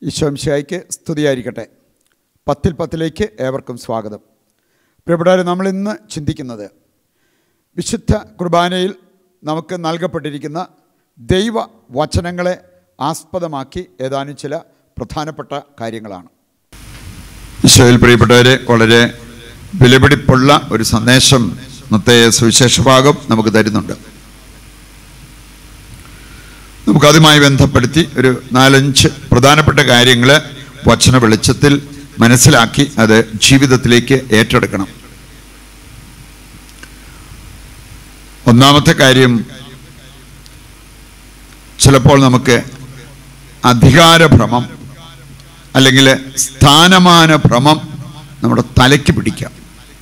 ഈശോംശായിക്ക് സ്തുതിയായിരിക്കട്ടെ പത്തിൽ പത്തിലേക്ക് ഏവർക്കും സ്വാഗതം പ്രിയപ്പെട്ടവരെ നമ്മൾ ഇന്ന് ചിന്തിക്കുന്നത് വിശുദ്ധ കുർബാനയിൽ നമുക്ക് നൽകപ്പെട്ടിരിക്കുന്ന ദൈവ വചനങ്ങളെ ആസ്പദമാക്കി ഏതാനും ചില പ്രധാനപ്പെട്ട കാര്യങ്ങളാണ് ഈശോയിൽ പ്രിയപ്പെട്ടവരെ വളരെ വിലപിടിപ്പുള്ള ഒരു സന്ദേശം ഇന്നത്തെ സുവിശേഷ ഭാഗം നമുക്ക് തരുന്നുണ്ട് നമുക്കതുമായി ബന്ധപ്പെടുത്തി ഒരു നാലഞ്ച് പ്രധാനപ്പെട്ട കാര്യങ്ങൾ വചന വെളിച്ചത്തിൽ മനസ്സിലാക്കി അത് ജീവിതത്തിലേക്ക് ഏറ്റെടുക്കണം ഒന്നാമത്തെ കാര്യം ചിലപ്പോൾ നമുക്ക് അധികാരഭ്രമം അല്ലെങ്കിൽ സ്ഥാനമാന ഭ്രമം നമ്മുടെ തലയ്ക്ക് പിടിക്കാം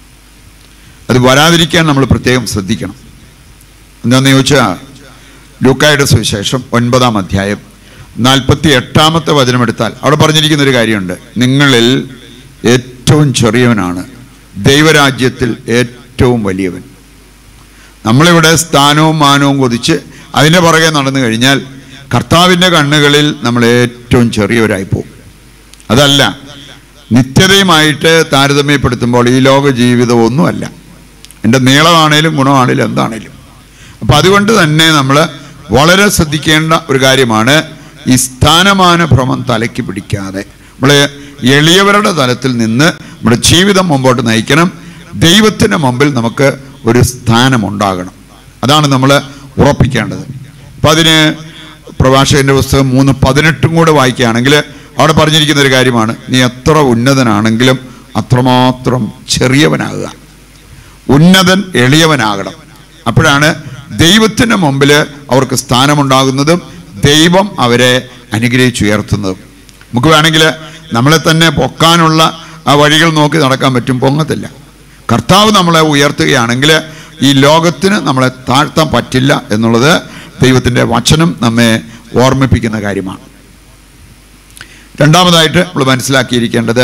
അത് വരാതിരിക്കാൻ നമ്മൾ പ്രത്യേകം ശ്രദ്ധിക്കണം എന്താണെന്ന് ചോദിച്ചാൽ ലൂക്കായുടെ സുവിശേഷം ഒൻപതാം അധ്യായം നാൽപ്പത്തി എട്ടാമത്തെ വചനമെടുത്താൽ അവിടെ പറഞ്ഞിരിക്കുന്ന ഒരു കാര്യമുണ്ട് നിങ്ങളിൽ ഏറ്റവും ചെറിയവനാണ് ദൈവരാജ്യത്തിൽ ഏറ്റവും വലിയവൻ നമ്മളിവിടെ സ്ഥാനവും മാനവും കൊതിച്ച് അതിൻ്റെ പുറകെ നടന്നു കഴിഞ്ഞാൽ കർത്താവിൻ്റെ കണ്ണുകളിൽ നമ്മൾ ഏറ്റവും ചെറിയവരായി പോകും അതല്ല നിത്യതയുമായിട്ട് താരതമ്യപ്പെടുത്തുമ്പോൾ ഈ ലോക ജീവിതം ഒന്നുമല്ല എൻ്റെ നീളമാണേലും ഗുണമാണേലും എന്താണേലും അപ്പം അതുകൊണ്ട് തന്നെ നമ്മൾ വളരെ ശ്രദ്ധിക്കേണ്ട ഒരു കാര്യമാണ് ഈ സ്ഥാനമാന ഭ്രമം തലയ്ക്ക് പിടിക്കാതെ നമ്മൾ എളിയവരുടെ തലത്തിൽ നിന്ന് നമ്മുടെ ജീവിതം മുമ്പോട്ട് നയിക്കണം ദൈവത്തിൻ്റെ മുമ്പിൽ നമുക്ക് ഒരു സ്ഥാനമുണ്ടാകണം അതാണ് നമ്മൾ ഉറപ്പിക്കേണ്ടത് അപ്പം അതിന് പ്രഭാഷകൻ്റെ പുസ്തകം മൂന്ന് പതിനെട്ടും കൂടെ വായിക്കുകയാണെങ്കിൽ അവിടെ പറഞ്ഞിരിക്കുന്ന ഒരു കാര്യമാണ് നീ എത്ര ഉന്നതനാണെങ്കിലും അത്രമാത്രം ചെറിയവനാകുക ഉന്നതൻ എളിയവനാകണം അപ്പോഴാണ് ദൈവത്തിൻ്റെ മുമ്പിൽ അവർക്ക് സ്ഥാനമുണ്ടാകുന്നതും ദൈവം അവരെ അനുഗ്രഹിച്ചുയർത്തുന്നതും നമുക്ക് വേണമെങ്കിൽ നമ്മളെ തന്നെ പൊക്കാനുള്ള ആ വഴികൾ നോക്കി നടക്കാൻ പറ്റും പൊങ്ങത്തില്ല കർത്താവ് നമ്മളെ ഉയർത്തുകയാണെങ്കിൽ ഈ ലോകത്തിന് നമ്മളെ താഴ്ത്താൻ പറ്റില്ല എന്നുള്ളത് ദൈവത്തിൻ്റെ വചനം നമ്മെ ഓർമ്മിപ്പിക്കുന്ന കാര്യമാണ് രണ്ടാമതായിട്ട് നമ്മൾ മനസ്സിലാക്കിയിരിക്കേണ്ടത്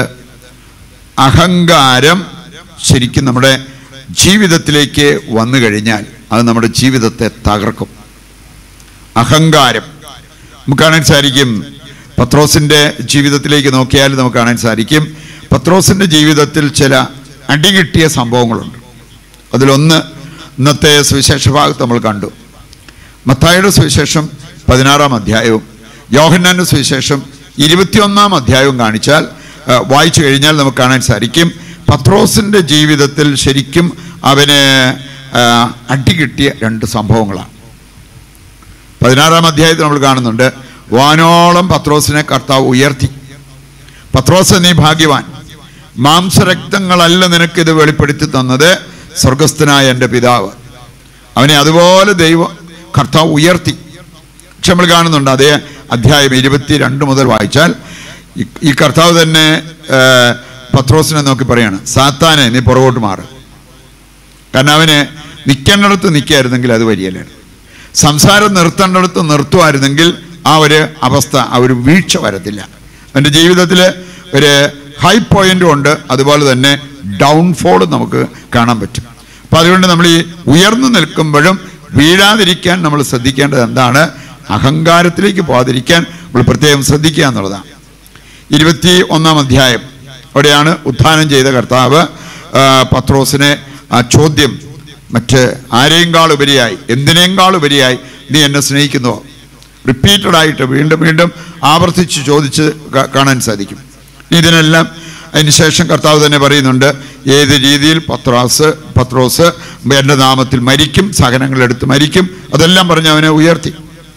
അഹങ്കാരം ശരിക്കും നമ്മുടെ ജീവിതത്തിലേക്ക് വന്നു കഴിഞ്ഞാൽ അത് നമ്മുടെ ജീവിതത്തെ തകർക്കും അഹങ്കാരം നമുക്ക് കാണാൻ സാധിക്കും പത്രോസിൻ്റെ ജീവിതത്തിലേക്ക് നോക്കിയാൽ നമുക്ക് കാണാൻ സാധിക്കും പത്രോസിൻ്റെ ജീവിതത്തിൽ ചില അടികിട്ടിയ സംഭവങ്ങളുണ്ട് അതിലൊന്ന് ഇന്നത്തെ സുവിശേഷ ഭാഗത്ത് നമ്മൾ കണ്ടു മത്തായുടെ സുവിശേഷം പതിനാറാം അധ്യായവും യോഹന്നാൻ്റെ സുവിശേഷം ഇരുപത്തിയൊന്നാം അധ്യായവും കാണിച്ചാൽ ആ, വായിച്ചു കഴിഞ്ഞാൽ നമുക്ക് കാണാൻ സാധിക്കും പത്രോസിൻ്റെ ജീവിതത്തിൽ ശരിക്കും അവന് ആ, അടികിട്ടിയ രണ്ട് സംഭവങ്ങളാണ് പതിനാറാം അധ്യായത്തിൽ നമ്മൾ കാണുന്നുണ്ട് വാനോളം പത്രോസിനെ കർത്താവ് ഉയർത്തി പത്രോസ് നീ ഭാഗ്യവാൻ മാംസരക്തങ്ങളല്ല നിനക്കിത് വെളിപ്പെടുത്തി തന്നത് സ്വർഗസ്ഥനായ എൻ്റെ പിതാവ് അവനെ അതുപോലെ ദൈവം കർത്താവ് ഉയർത്തി പക്ഷെ നമ്മൾ കാണുന്നുണ്ട് അതേ അധ്യായം ഇരുപത്തി രണ്ട് മുതൽ വായിച്ചാൽ ഈ- ഈ കർത്താവ് തന്നെ ആ, പത്രോസിനെ നോക്കി പറയാണ് സാത്താനെ നീ പുറകോട്ട് മാറ് കാരണം അവന് നിൽക്കേണ്ടിടത്ത് നിൽക്കായിരുന്നെങ്കിൽ അത് വരികയല്ലേ സംസാരം നിർത്തേണ്ടിടത്ത് നിർത്തുമായിരുന്നെങ്കിൽ ആ ഒരു അവസ്ഥ ആ ഒരു വീഴ്ച വരത്തില്ല അവൻ്റെ ജീവിതത്തിൽ ഒരു ഹൈ പോയിന്റും ഉണ്ട് അതുപോലെ തന്നെ ഡൗൺഫോളും നമുക്ക് കാണാൻ പറ്റും അപ്പം അതുകൊണ്ട് നമ്മൾ ഈ ഉയർന്നു നിൽക്കുമ്പോഴും വീഴാതിരിക്കാൻ നമ്മൾ ശ്രദ്ധിക്കേണ്ടത് എന്താണ് അഹങ്കാരത്തിലേക്ക് പോകാതിരിക്കാൻ നമ്മൾ പ്രത്യേകം ശ്രദ്ധിക്കുക എന്നുള്ളതാണ് ഇരുപത്തി ഒന്നാം അധ്യായം അവിടെയാണ് ഉത്ഥാനം ചെയ്ത കർത്താവ് ആ, പത്രോസിനെ ആ ചോദ്യം മറ്റ് ആരെയും ഉപരിയായി എന്തിനേക്കാൾ ഉപരിയായി നീ എന്നെ സ്നേഹിക്കുന്നുവോ റിപ്പീറ്റഡ് ആയിട്ട് വീണ്ടും വീണ്ടും ആവർത്തിച്ച് ചോദിച്ച് കാ- കാണാൻ സാധിക്കും ഇതിനെല്ലാം അതിനുശേഷം കർത്താവ് തന്നെ പറയുന്നുണ്ട് ഏത് രീതിയിൽ പത്രോസ് പത്രോസ് എൻ്റെ നാമത്തിൽ മരിക്കും സഹനങ്ങളെടുത്ത് മരിക്കും അതെല്ലാം പറഞ്ഞ് അവനെ ഉയർത്തി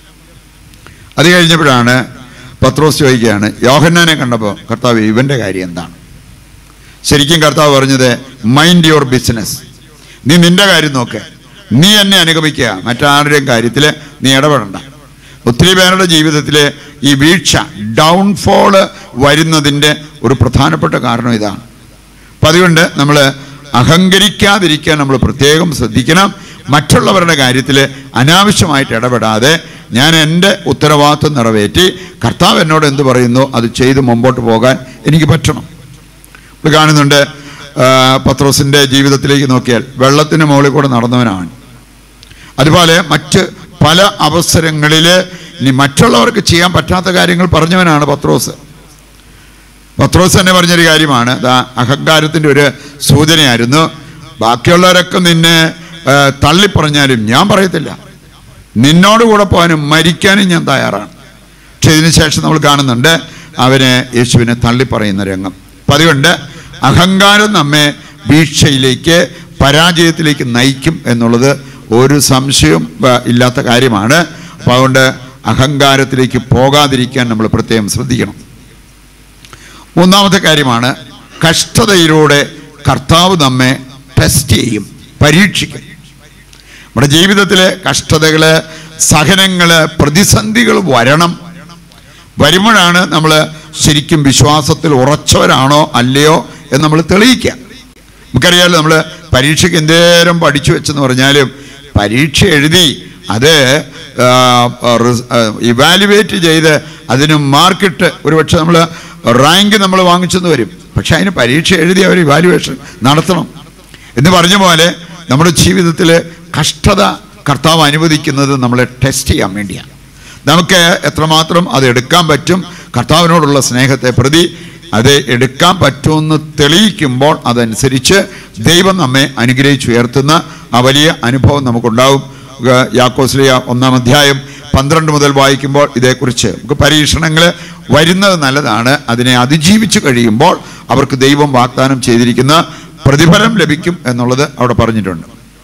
അത് കഴിഞ്ഞപ്പോഴാണ് പത്രോസ് ചോദിക്കുകയാണ് യോഹന്നാനെ കണ്ടപ്പോൾ കർത്താവ് ഇവൻ്റെ കാര്യം എന്താണ് ശരിക്കും കർത്താവ് പറഞ്ഞത് മൈൻഡ് യുവർ ബിസിനസ് നീ നിന്റെ കാര്യം നോക്ക് നീ എന്നെ അനുഗമിക്കുക മറ്റാരുടെയും കാര്യത്തിൽ നീ ഇടപെടണ്ട ഒത്തിരി പേരുടെ ജീവിതത്തിൽ ഈ വീഴ്ച ഡൗൺഫോള് വരുന്നതിൻ്റെ ഒരു പ്രധാനപ്പെട്ട കാരണം ഇതാണ് അപ്പം അതുകൊണ്ട് നമ്മൾ അഹങ്കരിക്കാതിരിക്കാൻ നമ്മൾ പ്രത്യേകം ശ്രദ്ധിക്കണം മറ്റുള്ളവരുടെ കാര്യത്തിൽ അനാവശ്യമായിട്ട് ഇടപെടാതെ ഞാൻ എൻ്റെ ഉത്തരവാദിത്വം നിറവേറ്റി കർത്താവ് എന്നോട് എന്ത് പറയുന്നു അത് ചെയ്ത് മുമ്പോട്ട് പോകാൻ എനിക്ക് പറ്റണം ഇത് കാണുന്നുണ്ട് ആ, പത്രോസിൻ്റെ ജീവിതത്തിലേക്ക് നോക്കിയാൽ വെള്ളത്തിന് മുകളിൽ കൂടെ നടന്നവനാണ് അതുപോലെ മറ്റ് പല അവസരങ്ങളിൽ ഇനി മറ്റുള്ളവർക്ക് ചെയ്യാൻ പറ്റാത്ത കാര്യങ്ങൾ പറഞ്ഞവനാണ് പത്രോസ് പത്രോസ് തന്നെ പറഞ്ഞൊരു കാര്യമാണ് ദാ അഹങ്കാരത്തിൻ്റെ ഒരു സൂചനയായിരുന്നു ബാക്കിയുള്ളവരൊക്കെ നിന്നെ ആ, തള്ളിപ്പറഞ്ഞാലും ഞാൻ പറയത്തില്ല നിന്നോട് കൂടെ പോകാനും മരിക്കാനും ഞാൻ തയ്യാറാണ് പക്ഷെ ഇതിന് ശേഷം നമ്മൾ കാണുന്നുണ്ട് അവന് യേശുവിനെ തള്ളിപ്പറയുന്ന രംഗം അപ്പം അതുകൊണ്ട് അഹങ്കാരം നമ്മെ വീഴ്ചയിലേക്ക് പരാജയത്തിലേക്ക് നയിക്കും എന്നുള്ളത് ഒരു സംശയവും ആ, ഇല്ലാത്ത കാര്യമാണ് അപ്പോൾ അതുകൊണ്ട് അഹങ്കാരത്തിലേക്ക് പോകാതിരിക്കാൻ നമ്മൾ പ്രത്യേകം ശ്രദ്ധിക്കണം മൂന്നാമത്തെ കാര്യമാണ് കഷ്ടതയിലൂടെ കർത്താവ് നമ്മെ ടെസ്റ്റ് ചെയ്യും പരീക്ഷിക്കും നമ്മുടെ ജീവിതത്തിലെ കഷ്ടതകൾ സഹനങ്ങൾ പ്രതിസന്ധികൾ വരണം വരുമ്പോഴാണ് നമ്മൾ ശരിക്കും വിശ്വാസത്തിൽ ഉറച്ചവരാണോ അല്ലയോ എന്ന് നമ്മൾ തെളിയിക്കുക നമുക്കറിയാമല്ലോ നമ്മൾ പരീക്ഷയ്ക്ക് എന്തേരം പഠിച്ചു വെച്ചെന്ന് പറഞ്ഞാലും പരീക്ഷ എഴുതി അത് ഇവാലുവേറ്റ് ചെയ്ത് അതിന് മാർക്കിട്ട് ഒരുപക്ഷെ നമ്മൾ റാങ്ക് നമ്മൾ വാങ്ങിച്ചെന്ന് വരും പക്ഷെ അതിന് പരീക്ഷ എഴുതി അവർ ഇവാലുവേഷൻ നടത്തണം എന്ന് പറഞ്ഞ പോലെ നമ്മുടെ ജീവിതത്തിൽ കഷ്ടത കർത്താവ് അനുവദിക്കുന്നത് നമ്മളെ ടെസ്റ്റ് ചെയ്യാൻ വേണ്ടിയാണ് നമുക്ക് എത്രമാത്രം അത് എടുക്കാൻ പറ്റും കർത്താവിനോടുള്ള സ്നേഹത്തെ പ്രതി അത് എടുക്കാൻ പറ്റുമെന്ന് തെളിയിക്കുമ്പോൾ അതനുസരിച്ച് ദൈവം നമ്മെ അനുഗ്രഹിച്ചുയർത്തുന്ന ആ വലിയ അനുഭവം നമുക്കുണ്ടാവും ഗ- യാക്കോസ്ലിയ ഒന്നാം അധ്യായം പന്ത്രണ്ട് മുതൽ വായിക്കുമ്പോൾ ഇതേക്കുറിച്ച് നമുക്ക് പരീക്ഷണങ്ങൾ വരുന്നത് നല്ലതാണ് അതിനെ അതിജീവിച്ച് കഴിയുമ്പോൾ അവർക്ക് ദൈവം വാഗ്ദാനം ചെയ്തിരിക്കുന്ന പ്രതിഫലം ലഭിക്കും എന്നുള്ളത് അവിടെ പറഞ്ഞിട്ടുണ്ട്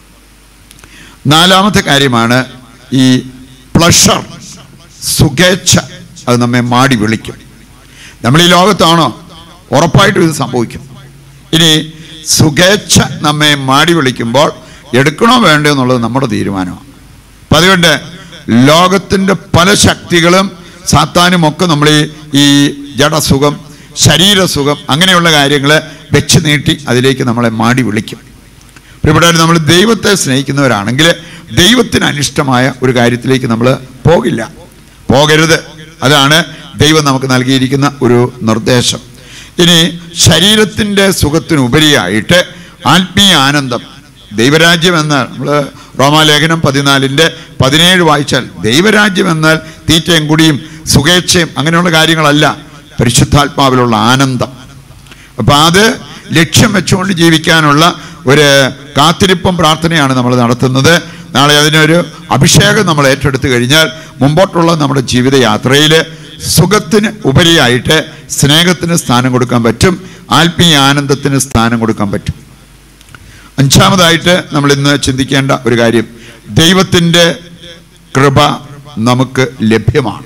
നാലാമത്തെ കാര്യമാണ് ഈ പ്ലഷർ സുഖേച്ഛ അത് നമ്മെ മാടി വിളിക്കും നമ്മൾ ഈ ലോകത്താണോ ഉറപ്പായിട്ടും ഇത് സംഭവിക്കും ഇനി സുഖേച്ഛ നമ്മെ മാടി വിളിക്കുമ്പോൾ എടുക്കണോ വേണ്ടോ എന്നുള്ളത് നമ്മുടെ തീരുമാനമാണ് അപ്പം അതുകൊണ്ട് ലോകത്തിൻ്റെ പല ശക്തികളും സാത്താനും ഒക്കെ നമ്മൾ ഈ ഈ ജഡസുഖം ശരീരസുഖം അങ്ങനെയുള്ള കാര്യങ്ങൾ വെച്ച് നീട്ടി അതിലേക്ക് നമ്മളെ മാടി വിളിക്കും ഇവിടെ നമ്മൾ ദൈവത്തെ സ്നേഹിക്കുന്നവരാണെങ്കിൽ ദൈവത്തിന് അനിഷ്ടമായ ഒരു കാര്യത്തിലേക്ക് നമ്മൾ പോകില്ല പോകരുത് അതാണ് ദൈവം നമുക്ക് നൽകിയിരിക്കുന്ന ഒരു നിർദ്ദേശം ഇനി ശരീരത്തിൻ്റെ സുഖത്തിനുപരിയായിട്ട് ആത്മീയ ആനന്ദം ദൈവരാജ്യം എന്നാൽ നമ്മൾ റോമാലേഖനം പതിനാലിൻ്റെ പതിനേഴ് വായിച്ചാൽ ദൈവരാജ്യം എന്നാൽ തീറ്റയും കുടിയും സുഖേച്ഛയും അങ്ങനെയുള്ള കാര്യങ്ങളല്ല പരിശുദ്ധാത്മാവിലുള്ള ആനന്ദം അപ്പം അത് ലക്ഷ്യം വെച്ചുകൊണ്ട് ജീവിക്കാനുള്ള ഒരു കാത്തിരിപ്പും പ്രാർത്ഥനയാണ് നമ്മൾ നടത്തുന്നത് നാളെ അതിനൊരു അഭിഷേകം നമ്മൾ ഏറ്റെടുത്തു കഴിഞ്ഞാൽ മുമ്പോട്ടുള്ള നമ്മുടെ ജീവിതയാത്രയിൽ സുഖത്തിന് ഉപരിയായിട്ട് സ്നേഹത്തിന് സ്ഥാനം കൊടുക്കാൻ പറ്റും ആത്മീയ ആനന്ദത്തിന് സ്ഥാനം കൊടുക്കാൻ പറ്റും അഞ്ചാമതായിട്ട് നമ്മൾ ഇന്ന് ചിന്തിക്കേണ്ട ഒരു കാര്യം ദൈവത്തിൻ്റെ കൃപ നമുക്ക് ലഭ്യമാണ്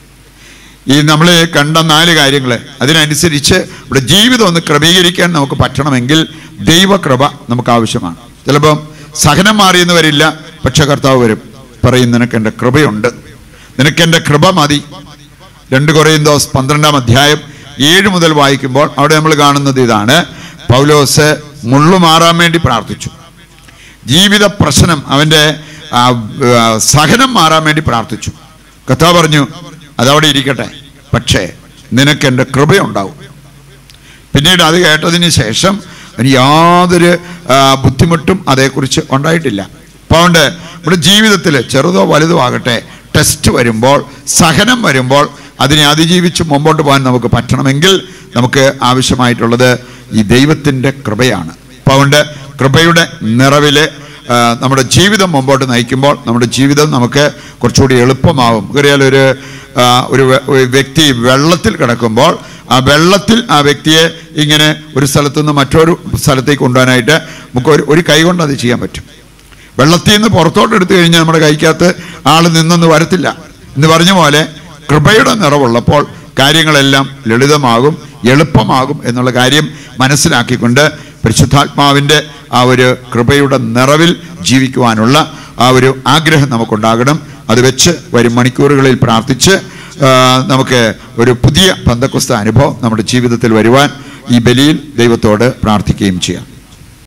ഈ നമ്മൾ കണ്ട നാല് കാര്യങ്ങൾ അതിനനുസരിച്ച് ഇവിടെ ജീവിതം ഒന്ന് ക്രമീകരിക്കാൻ നമുക്ക് പറ്റണമെങ്കിൽ ദൈവകൃപ നമുക്ക് ആവശ്യമാണ് ചിലപ്പം സഹനം മാറിയെന്ന് വരില്ല പക്ഷെ കർത്താവ് വരും പറയും നിനക്ക് എൻ്റെ കൃപയുണ്ട് നിനക്ക് എൻ്റെ കൃപ മതി രണ്ട് കൊറിയന്തോസ് പന്ത്രണ്ടാം അധ്യായം ഏഴ് മുതൽ വായിക്കുമ്പോൾ അവിടെ നമ്മൾ കാണുന്നത് ഇതാണ് പൗലോസ് മുള്ളു മാറാൻ വേണ്ടി പ്രാർത്ഥിച്ചു ജീവിത പ്രശ്നം അവൻ്റെ ആ, ആ, സഹനം മാറാൻ വേണ്ടി പ്രാർത്ഥിച്ചു കഥാ പറഞ്ഞു അതവിടെ ഇരിക്കട്ടെ പക്ഷേ നിനക്ക് എൻ്റെ കൃപയുണ്ടാവും പിന്നീട് അത് കേട്ടതിന് ശേഷം അവന് യാതൊരു ആ, ബുദ്ധിമുട്ടും അതേക്കുറിച്ച് ഉണ്ടായിട്ടില്ല അപ്പോൾ അതുകൊണ്ട് നമ്മുടെ ജീവിതത്തിൽ ചെറുതോ വലുതോ ആകട്ടെ ടെസ്റ്റ് വരുമ്പോൾ സഹനം വരുമ്പോൾ അതിനെ അതിജീവിച്ച് മുമ്പോട്ട് പോകാൻ നമുക്ക് പറ്റണമെങ്കിൽ നമുക്ക് ആവശ്യമായിട്ടുള്ളത് ഈ ദൈവത്തിൻ്റെ കൃപയാണ് അപ്പോൾ അതുകൊണ്ട് കൃപയുടെ നിറവിൽ ആ, നമ്മുടെ ജീവിതം മുമ്പോട്ട് നയിക്കുമ്പോൾ നമ്മുടെ ജീവിതം നമുക്ക് കുറച്ചുകൂടി എളുപ്പമാവും അറിയാലോ ഒരു ആ, ഒരു വെ- ഒരു വ്യക്തി വെള്ളത്തിൽ കിടക്കുമ്പോൾ ആ വെള്ളത്തിൽ ആ വ്യക്തിയെ ഇങ്ങനെ ഒരു സ്ഥലത്തു നിന്ന് മറ്റൊരു സ്ഥലത്തേക്ക് കൊണ്ടുപോകാനായിട്ട് നമുക്ക് ഒരു ഒരു കൈ കൊണ്ട് അത് ചെയ്യാൻ പറ്റും വെള്ളത്തിൽ നിന്ന് പുറത്തോട്ട് എടുത്തു കഴിഞ്ഞാൽ നമ്മുടെ കൈക്കകത്ത് ആൾ നിന്നൊന്ന് വരത്തില്ല എന്ന് പറഞ്ഞ പോലെ കൃപയുടെ നിറവുള്ളപ്പോൾ കാര്യങ്ങളെല്ലാം ലളിതമാകും എളുപ്പമാകും എന്നുള്ള കാര്യം മനസ്സിലാക്കിക്കൊണ്ട് പരിശുദ്ധാത്മാവിൻ്റെ ആ ഒരു കൃപയുടെ നിറവിൽ ജീവിക്കുവാനുള്ള ആ ഒരു ആഗ്രഹം നമുക്കുണ്ടാകണം അത് വെച്ച് വരും മണിക്കൂറുകളിൽ പ്രാർത്ഥിച്ച് ആ, നമുക്ക് ഒരു പുതിയ പന്തക്കുസ്ത അനുഭവം നമ്മുടെ ജീവിതത്തിൽ വരുവാൻ ഈ ബലിയിൽ ദൈവത്തോട് പ്രാർത്ഥിക്കുകയും ചെയ്യാം